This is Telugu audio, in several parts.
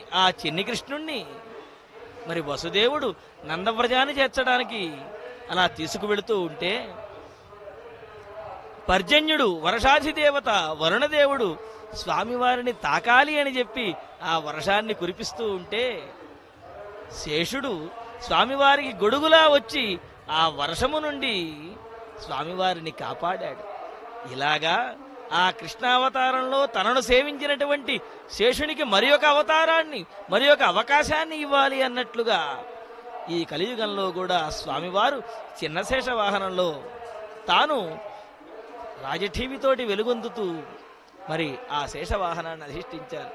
ఆ చిన్ని కృష్ణుణ్ణి మరి వసుదేవుడు నందవ్రజాన్ని చేర్చడానికి అలా తీసుకువెళుతూ ఉంటే పర్జన్యుడు వర్షాధిదేవత వరుణదేవుడు స్వామివారిని తాకాలి అని చెప్పి ఆ వర్షాన్ని కురిపిస్తూ ఉంటే శేషుడు స్వామివారికి గొడుగులా వచ్చి ఆ వర్షము నుండి స్వామివారిని కాపాడాడు ఇలాగా ఆ కృష్ణావతారంలో తనను సేవించినటువంటి శేషునికి మరి ఒక అవతారాన్ని మరి ఒక అవకాశాన్ని ఇవ్వాలి అన్నట్లుగా ఈ కలియుగంలో కూడా స్వామివారు చిన్న శేష వాహనంలో తాను రాజఠీవితోటి వెలుగొందుతూ మరి ఆ శేష వాహనాన్ని అధిష్ఠించారు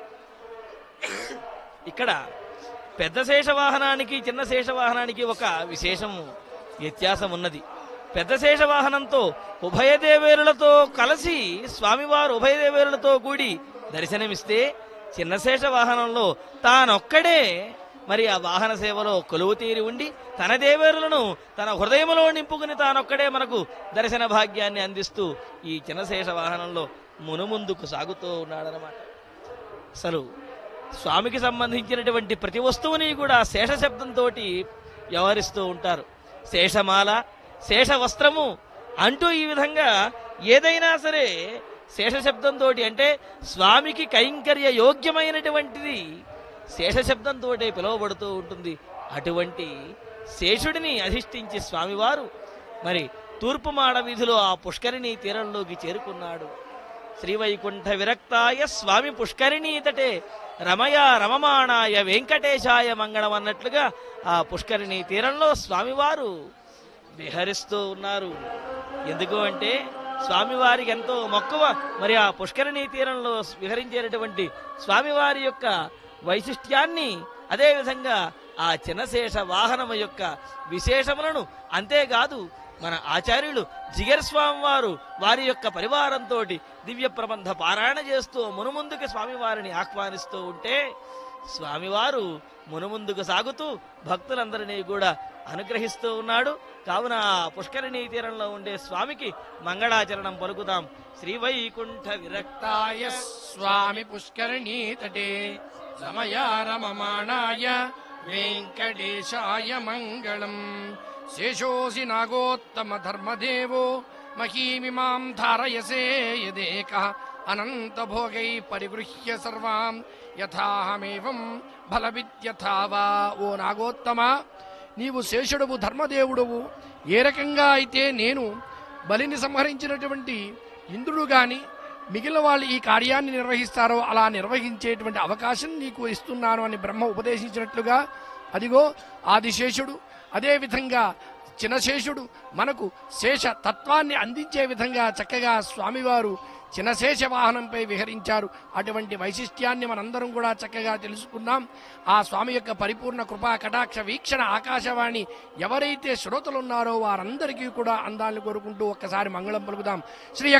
ఇక్కడ పెద్ద శేష వాహనానికి చిన్న శేష వాహనానికి ఒక విశేషము వ్యత్యాసం ఉన్నది పెద్ద శేష వాహనంతో ఉభయ దేవేరులతో కలిసి స్వామివారు ఉభయ దేవేరులతో కూడి దర్శనమిస్తే చిన్న శేష వాహనంలో తానొక్కడే మరి ఆ వాహన సేవలో కొలువు తీరి ఉండి తన దేవేరులను తన హృదయంలో నింపుకుని తానొక్కడే మనకు దర్శన భాగ్యాన్ని అందిస్తూ ఈ చిన్నశేష వాహనంలో మునుముందుకు సాగుతూ ఉన్నాడనమాట అసలు స్వామికి సంబంధించినటువంటి ప్రతి వస్తువుని కూడా శేష శబ్దంతో వ్యవహరిస్తూ ఉంటారు శేషమాల శేష వస్త్రము అంటూ ఈ విధంగా ఏదైనా సరే శేష శబ్దంతో అంటే స్వామికి కైంకర్య యోగ్యమైనటువంటిది శేష శబ్దంతో పిలువబడుతూ ఉంటుంది అటువంటి శేషుడిని అధిష్ఠించి స్వామివారు మరి తూర్పు మాడ వీధిలో ఆ పుష్కరిణి తీరంలోకి చేరుకున్నాడు శ్రీవైకుంఠ విరక్తాయ స్వామి పుష్కరిణీతటే రమయ రమమాణాయ వెంకటేశాయ మంగళం అన్నట్లుగా ఆ పుష్కరిణి తీరంలో స్వామివారు విహరిస్తూ ఉన్నారు ఎందుకు అంటే స్వామివారికి ఎంతో మక్కువ మరి ఆ పుష్కరిణి తీరంలో విహరించేటటువంటి స్వామివారి యొక్క వైశిష్ట్యాన్ని అదేవిధంగా ఆ చిన్నశేష వాహనము యొక్క విశేషములను అంతేకాదు మన ఆచార్యులు జిగర్ స్వామి వారు వారి యొక్క పరివారంతో దివ్య ప్రబంధ పారాయణ చేస్తూ మునుముందుకు స్వామివారిని ఆహ్వానిస్తూ ఉంటే స్వామివారు మునుముందుకు సాగుతూ భక్తులందరినీ కూడా అనుగ్రహిస్తూ ఉన్నాడు కావున ఆ పుష్కరిణీ తీరంలో ఉండే స్వామికి మంగళాచరణం పలుకుదాం శ్రీవైకుంఠ విరక్త తాయ స్వామి పుష్కరిణీ తటే రమయా రమమాణాయ వెంకటేశాయ మంగళం శేషోసి నాగోత్తమ ధర్మదేవో మహీమిమాం ధారయసే యదేక అనంత భోగై పరిగృహ్య సర్వాం యథాహమేవం బలవిద్యథా వా ఓ నాగోత్తమ నీవు శేషుడవు ధర్మదేవుడవు ఏ రకంగా అయితే నేను బలిని సంహరించినటువంటి ఇంద్రుడు గాని మిగిలిన వాళ్ళు ఈ కార్యాన్ని నిర్వహిస్తారో అలా నిర్వహించేటువంటి అవకాశం నీకు ఇస్తున్నాను అని బ్రహ్మ ఉపదేశించినట్లుగా అదిగో ఆదిశేషుడు అదే విధంగా చినశేషుడు మనకు శేష తత్వాన్ని అందించే విధంగా చక్కగా స్వామివారు చినశేష వాహనంపై విహరించారు అటువంటి వైశిష్ట్యాన్ని మనందరం కూడా చక్కగా తెలుసుకున్నాం ఆ స్వామి యొక్క పరిపూర్ణ కృపా కటాక్ష వీక్షణ ఆకాశవాణి ఎవరైతే శ్రోతలున్నారో వారందరికీ కూడా అందాలను కోరుకుంటూ ఒక్కసారి మంగళం పలుకుదాం శ్రీ